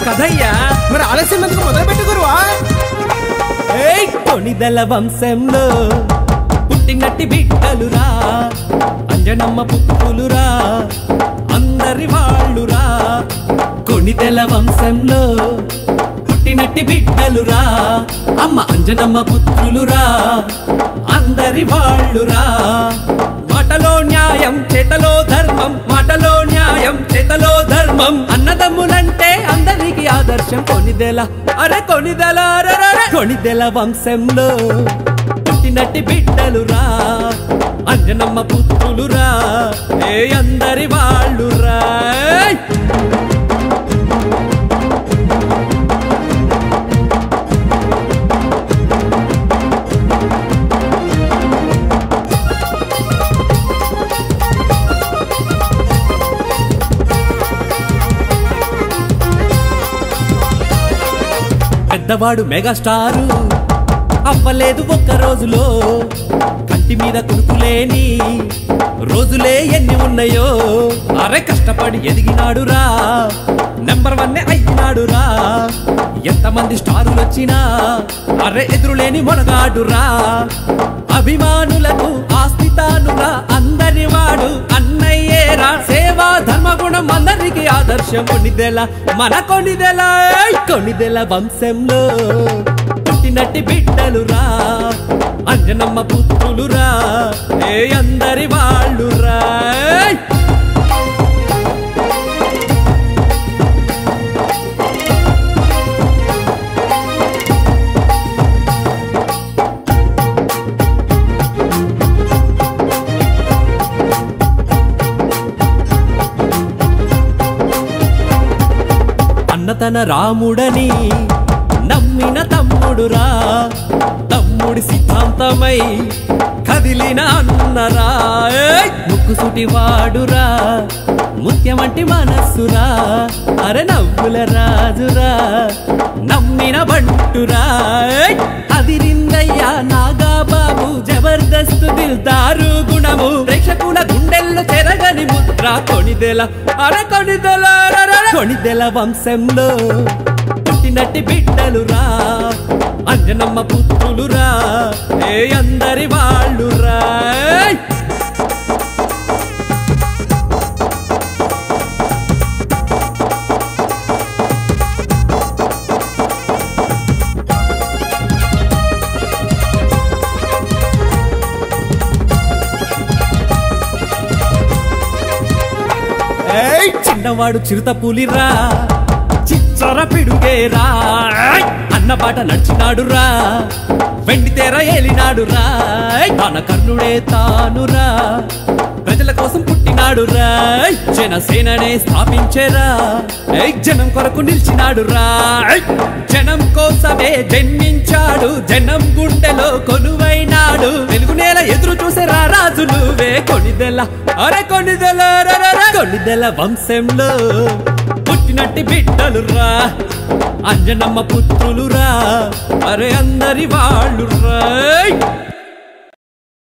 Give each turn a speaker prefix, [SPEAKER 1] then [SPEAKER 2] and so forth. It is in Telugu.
[SPEAKER 1] కథయ్యా
[SPEAKER 2] మరి ఆలస్యం ఎందుకు మొదలు పెట్టుకురువా
[SPEAKER 1] ఏయ్ కొణిదల వంశంలో పుట్టినట్టి బిడ్డలురా అంజనమ్మ పుత్రులురా అందరి వాళ్ళురా కొణిదెల వంశంలో పుట్టినట్టి బిడ్డలురా అమ్మ అంజనమ్మ పుత్రులురా అందరి వాళ్ళురా మాటలో న్యాయం చేతలో ధర్మం మాటలో న్యాయం చేతలో ధర్మం అన్నదమ్ములంటే అందరికి ఆదర్శం కొనిదెల అరే కొనిదెల అరెరెరె. కొనిదెల వంశంలో పుట్టినట్టి బిడ్డలురా అంజనమ్మ పుత్రులురా ఏ అందరి వాళ్ళురా ఏయ్! పెద్దవాడు మెగాస్టారు అవ్వలేదు ఒక్క రోజులో కంటి మీద కునుకులేని రోజులే ఎన్ని ఉన్నాయో అరే కష్టపడి ఎదిగినాడురా నెంబర్ వన్ అయినాడురా ఎంతమంది స్టారులు వచ్చినా అరే ఎదురులేని మొనగాడురా అభిమానులకు ఆస్తి తానురా అందరి వాడు అన్నయ్యేరా సేవా ధర్మగుణం అందరికి ఆదర్శం కొనిదెల మన కొనిదెల ఏయ్! కొనిదెల వంశంలో పుట్టినట్టి బిడ్డలురా అంజనమ్మ పుత్రులురా ఏ అందరి వాళ్ళురా ఏయ్! అన్నతన రాముడని నమ్మిన తమ్ముడురా తమ్ముడి సిద్ధాంతమై కదిలిన అన్నరా ఏయ్! ముక్కుసుటి వాడురా ముత్యమంటి మనస్సురా అరే నవ్వుల రాజురా నమ్మిన బంటురా ఏయ్! అదిరిందయ్యా నాగా బాబు జబర్దస్త్ దిల్దారు గుణము ప్రేక్షకుల గుండెల్లో చెరగని ముద్ర కొనిదెల అర కొనిదెల అరరర. కొనిదెల వంశంలో పుట్టినట్టి బిడ్డలురా అంజనమ్మ పుత్రులురా ఏ అందరి వాళ్ళురా ఏయ్! ఏయ్! చిన్నవాడు చిరుత పులిరా చిచ్చర పిడుగేరా ఏయ్! అన్న బాట నడిచినాడురా వెండి తెర ఏలినాడురా ఏయ్! తన కర్ణుడే తానురా ప్రజల కోసం పుట్టినాడురా ఏయ్! జనసేననే స్థాపించేరా ఏయ్! జనం కొరకు నిలిచినాడురా ఏయ్! జనం కోసమే జన్మించాడు జనం గుండెలో కొలువైనాడు తెలుగు నేల ఎదురు చూసే రారాజు నువ్వే కొనిదెల అరే కొనిదెల అరెరెరె. కొనిదెల వంశంలో పుట్టినట్టి బిడ్డలురా అంజనమ్మ పుత్రులురా అరే అందరి వాళ్ళురా